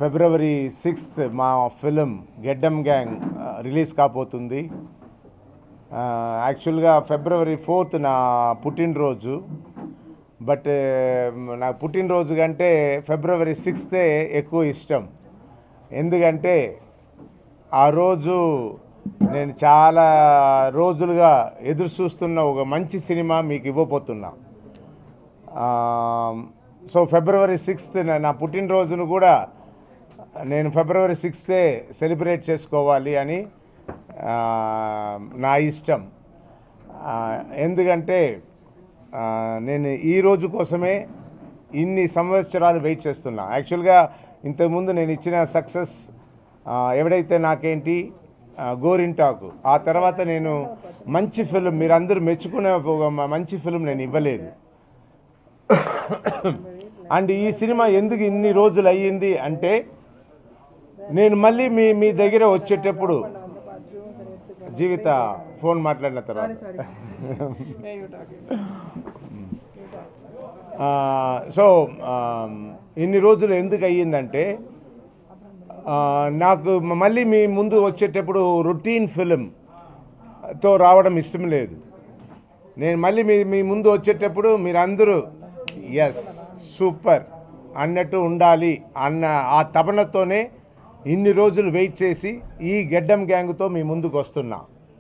ఫిబ్రవరి sixth మా film Geddam gang ఆ, release కాబోతుంది ఆ, యాక్చువల్గా ఫిబ్రవరి ఫోర్త్ నా పుట్టినరోజు బట్ ఆ, నా పుట్టినరోజు కంటే ఫిబ్రవరి సిక్స్తే ఎక్కువ ఇష్టం ఎందుకంటే ఆ రోజు నేను చాలా రోజులుగా ఎదురు చూస్తున్న ఒక మంచి సినిమా మీకు ఇవ్వబోతున్నా ఆ, సో ఫిబ్రవరి సిక్స్త్ నా పుట్టినరోజును కూడా నేను ఫిబ్రవరి సిక్స్తే సెలబ్రేట్ చేసుకోవాలి అని ఆ, నా ఇష్టం ఆ, ఎందుకంటే ఆ, నేను ఈ రోజు కోసమే ఇన్ని సంవత్సరాలు వెయిట్ చేస్తున్నా యాక్చువల్గా ఇంతకుముందు నేను ఇచ్చిన సక్సెస్ ఎవడైతే నాకేంటి ఆ, గోరింటాకు ఆ తర్వాత నేను మంచి ఫిలిం మీరందరూ మెచ్చుకునే ఒక మ- మంచి ఫిలిం నేను ఇవ్వలేదు అండ్ ఈ సినిమా ఎందుకు ఇన్ని రోజులు అయ్యింది అంటే నేను మళ్ళీ మీ మీ దగ్గర వచ్చేటప్పుడు జీవిత ఫోన్ మాట్లాడిన తర్వాత ఆ, సో ఆ, ఇన్ని రోజులు ఎందుకు అయ్యిందంటే ఆ, నాకు మ- మళ్ళీ మీ ముందు వచ్చేటప్పుడు రొటీన్ ఫిలింతో రావడం ఇష్టం లేదు నేను మళ్ళీ మీ మీ ముందు వచ్చేటప్పుడు మీరందరూ ఎస్ సూపర్ అన్నట్టు ఉండాలి అన్న ఆ తపనతోనే ఇన్ని రోజులు వెయిట్ చేసి ఈ గెడ్డం గ్యాంగ్తో మీ ముందుకు వస్తున్నా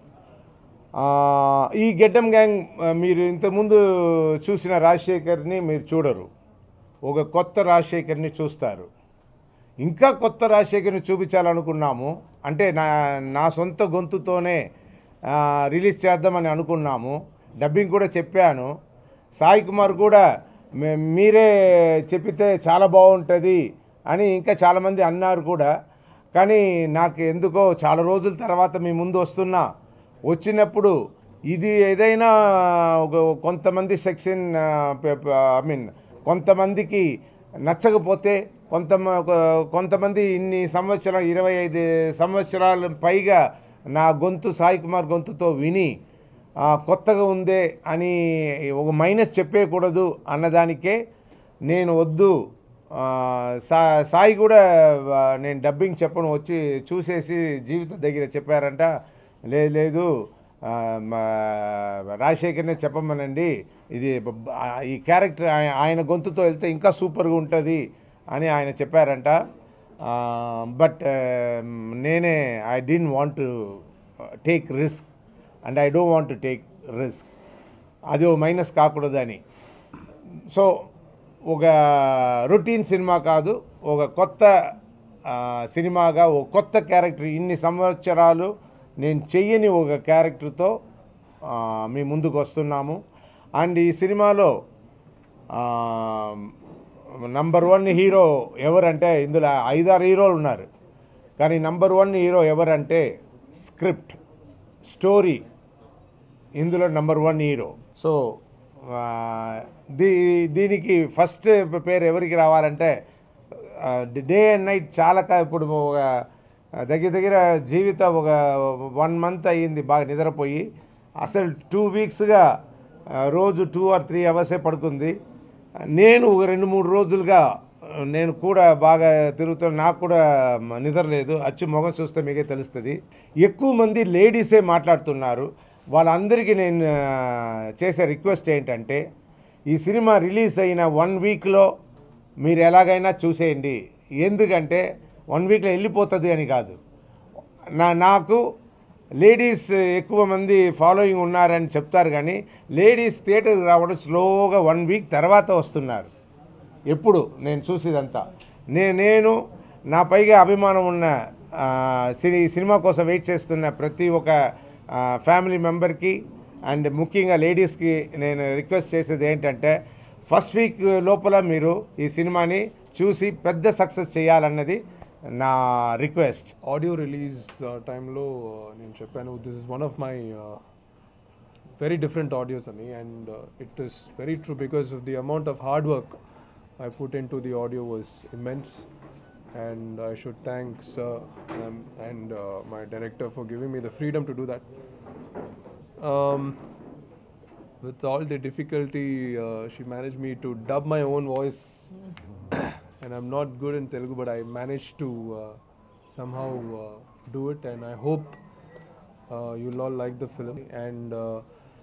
ఆ, ఈ గెడ్డం గ్యాంగ్ ఆ, మీరు ఇంతకుముందు చూసిన రాజశేఖర్ని మీరు చూడరు ఒక కొత్త రాజశేఖర్ని చూస్తారు ఇంకా కొత్త రాజశేఖర్ని చూపించాలనుకున్నాము అంటే నా నా సొంత గొంతుతోనే ఆ, రిలీజ్ చేద్దామని అనుకున్నాము డబ్బింగ్ కూడా చెప్పాను సాయి కుమార్ కూడా "మే- మీరే చెప్పితే చాలా బాగుంటుంది అని ఇంకా చాలామంది అన్నారు కూడా కానీ నాకు ఎందుకో చాలా రోజుల తర్వాత మీ ముందు వస్తున్నా వచ్చినప్పుడు ఇది ఏదైనా ఒక కొంతమంది సెక్షన్ ఐ మీన్ కొంతమందికి నచ్చకపోతే కొంత కొంతమంది ఇన్ని సంవత్సరాలు ఇరవై ఐదు సంవత్సరాల పైగా నా గొంతు సాయి కుమార్ గొంతుతో విని ఆ, కొత్తగా ఉందే అని ఒక మైనస్ చెప్పేయకూడదు అన్నదానికే నేను వద్దు ఆ, సా సాయి కూడా ఆ, నేను డబ్బింగ్ చెప్పను వచ్చి చూసేసి జీవిత దగ్గర చెప్పారంట లేదు లేదు ఆ, మా రాజశేఖర్నే చెప్పమనండి ఇది బ- ఆ, ఈ క్యారెక్టర్ ఆయ- ఆయన గొంతుతో వెళ్తే ఇంకా సూపర్గా ఉంటుంది అని ఆయన చెప్పారంట బట్ నేనే I didn't want to take risk and I don't want to take risk అది ఓ మైనస్ కాకూడదని సో ఒక రొటీన్ సినిమా కాదు ఒక కొత్త ఆ, సినిమాగా ఒక కొత్త క్యారెక్టర్ ఇన్ని సంవత్సరాలు నేను చెయ్యని ఒక క్యారెక్టర్తో ఆ, మీ ముందుకు వస్తున్నాము అండ్ ఈ సినిమాలో నంబర్ వన్ హీరో ఎవరంటే ఇందులో ఐదారు హీరోలు ఉన్నారు కానీ నంబర్ వన్ హీరో ఎవరంటే స్క్రిప్ట్ స్టోరీ ఇందులో నంబర్ వన్ హీరో సో ఆ, దీ దీనికి ఫస్ట్ పేరు ఎవరికి రావాలంటే డే అండ్ నైట్ చాలా కా- ఇప్పుడు ఒక దగ్గర దగ్గర జీవిత ఒక వన్ మంత్ అయ్యింది బాగా నిద్రపోయి అసలు టూ వీక్స్గా రోజు టూ ఆర్ త్రీ అవర్సే పడుకుంది నేను ఒక రెండు మూడు రోజులుగా ఆ, నేను కూడా బాగా తిరుగుతాను నాకు కూడా మ- నిద్ర లేదు వచ్చి మొగం చూస్తే మీకే తెలుస్తుంది ఎక్కువ మంది లేడీసే మాట్లాడుతున్నారు వాళ్ళందరికీ నేను ఆ, చేసే రిక్వెస్ట్ ఏంటంటే ఈ సినిమా రిలీజ్ అయిన వన్ వీక్లో మీరు ఎలాగైనా చూసేయండి ఎందుకంటే వన్ వీక్లో వెళ్ళిపోతుంది అని కాదు నా నాకు లేడీస్ ఎక్కువ మంది ఫాలోయింగ్ ఉన్నారని చెప్తారు కానీ లేడీస్ థియేటర్కి రావడం స్లోగా వన్ వీక్ తర్వాత వస్తున్నారు ఎప్పుడు నేను చూసేదంతా నే నేను నా పైగా అభిమానం ఉన్న ఆ, సినీ సినిమా కోసం వెయిట్ చేస్తున్న ప్రతి ఒక్క ఆ, ఫ్యామిలీ మెంబర్కి అండ్ ముఖ్యంగా లేడీస్కి నేను రిక్వెస్ట్ చేసేది ఏంటంటే ఫస్ట్ వీక్ లోపల మీరు ఈ సినిమాని చూసి పెద్ద సక్సెస్ చేయాలన్నది నా రిక్వెస్ట్ ఆడియో రిలీజ్ టైంలో నేను చెప్పాను this is one of my very different audios అని and it is very true because of the amount of hard work I put into the audio was immense and I should thank sir and my director for giving me the freedom to do that with all the difficulty, uh, she managed me to dub my own voice and I'm not good in Telugu, but I managed to uh, somehow uh, do it, and I hope uh, you'll all like the film. And uh,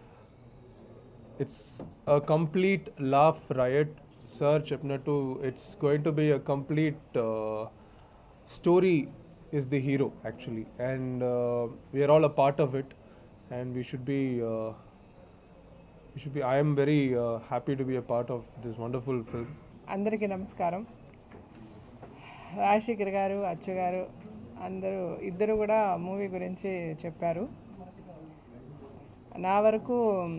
it's a complete laugh riot. Sir Chepnatu, it's going to be a complete uh, story is the hero actually, and uh, we are all a part of it, and we should be. Uh, we should be. I am very uh, happy to be a part of this wonderful film. అందరికీ నమస్కారం రాజశేఖర్ గారు అచ్చు గారు అందరూ ఇద్దరు కూడా movie గురించి చెప్పారు నా వరకు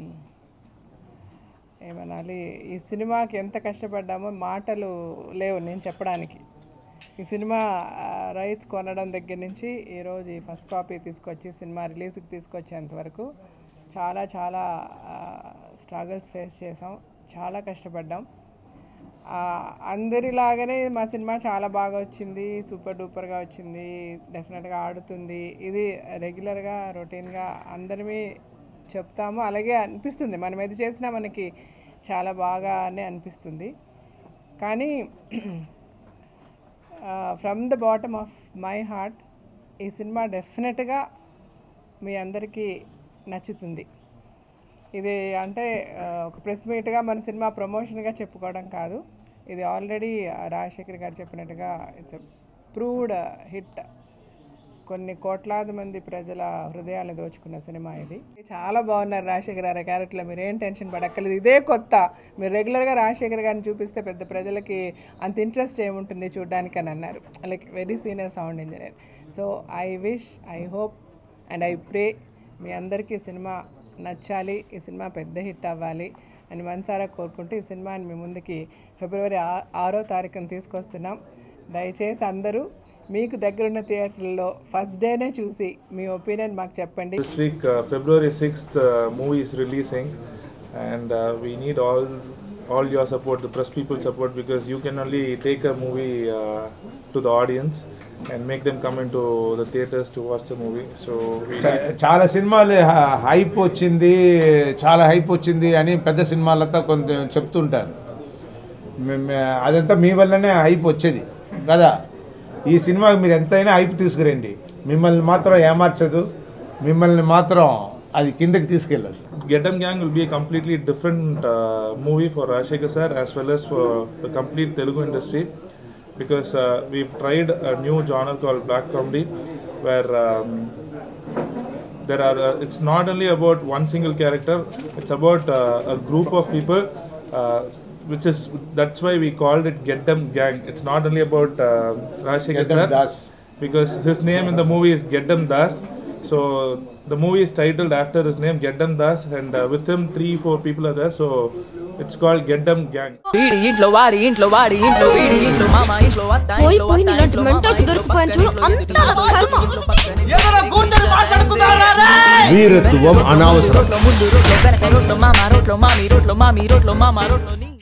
ఏమనాలి ఈ సినిమాకి ఎంత కష్టపడ్డామో మాటలు లేవు నేను చెప్పడానికి ఈ సినిమా రైట్స్ కొనడం దగ్గర నుంచి ఈరోజు ఈ ఫస్ట్ కాపీ తీసుకొచ్చి సినిమా రిలీజ్కి తీసుకొచ్చేంత వరకు చాలా చాలా స్ట్రగల్స్ ఫేస్ చేసాం చాలా కష్టపడ్డాం ఆ, అందరిలాగానే మా సినిమా చాలా బాగా వచ్చింది సూపర్ డూపర్గా వచ్చింది డెఫినెట్గా ఆడుతుంది ఇది రెగ్యులర్గా రొటీన్గా అందరిమీ చెప్తాము అలాగే అనిపిస్తుంది మనం ఏది చేసినా మనకి చాలా బాగానే అనిపిస్తుంది కానీ from the bottom of my heart ఈ సినిమా డెఫినెట్గా మీ అందరికీ నచ్చుతుంది ఇది అంటే ఆ, ఒక ప్రెస్ మీట్గా మన సినిమా ప్రమోషన్గా చెప్పుకోవడం కాదు ఇది ఆల్రెడీ రాజశేఖర్ గారు చెప్పినట్టుగా ఇట్స్ ప్రూవ్డ్ హిట్ కొన్ని కోట్లాది మంది ప్రజల హృదయాలను దోచుకున్న సినిమా ఇది చాలా బాగున్నారు రాజశేఖర్ గారి క్యారెక్టర్లో మీరు ఏం టెన్షన్ పడక్కర్లేదు ఇదే కొత్త మీరు రెగ్యులర్గా రాజశేఖర్ గారిని చూపిస్తే పెద్ద ప్రజలకి అంత ఇంట్రెస్ట్ ఏముంటుంది చూడడానికి అని అన్నారు like very senior sound engineer so I wish I hope and I pray మీ అందరికీ ఈ సినిమా నచ్చాలి ఈ సినిమా పెద్ద హిట్ అవ్వాలి అని మనసారా కోరుకుంటూ ఈ సినిమాని మీ ముందుకి ఫిబ్రవరి ఆ- ఆరో తారీఖున తీసుకొస్తున్నాం దయచేసి అందరూ మీకు దగ్గరున్న థియేటర్లో ఫస్ట్ డేనే చూసి మీ ఒపీనియన్ మాకు చెప్పండి This week, uh, February 6th, uh, movie is releasing, and uh, we need all all your support, the press people support, because you can only take a movie uh, to the audience and make them come into the theaters to watch the movie. So we need, చా- చాలా సినిమాలు హ- hype వచ్చింది చాలా hype వచ్చింది అని పెద్ద సినిమాలతో కొంత చెప్తుంటారు మే- మే- అదంతా మీ వల్లనే హైప్ వచ్చేది కదా ఈ సినిమాకి మీరు ఎంతైనా హైప్ తీసుకురండి మిమ్మల్ని మాత్రం ఏమార్చదు మిమ్మల్ని మాత్రం అది కిందకి తీసుకెళ్ళదు Get 'em Gang will be a completely different uh, movie for Rashekar sir as well as for the complete Telugu industry because uh, we've tried a new genre called black comedy where um, there are uh, it's not only about one single character it's about uh, a group of people uh, which is that's why we called it get them gang it's not only about uh, Rashekar Get 'em sir Das. because his name in the movie is get them das so the movie is titled after his name get them das and uh, with him three four people are there so it's called get them gang వీడి ఇంట్లో వాడి ఇంట్లో వాడి ఇంట్లో వీడి ఇంట్లో మామ ఇంట్లో అత్త పోయి ఇంట్లో పోయి అత్త నీలాంటి ఇంట్లో mental మామ కి ఇంట్లో దొరికిపోయాను పక్కన చూడు, ఇంట్లో అంతా ఇంట్లో కర్మ. ఇంట్లో పక్కన వీరత్వం అనవసరం రోడ్లో ముందు రోడ్లో వెనక రోడ్లో మామ రోడ్లో మామి రోడ్లో మామి రోడ్లో మామ రోడ్లో నీ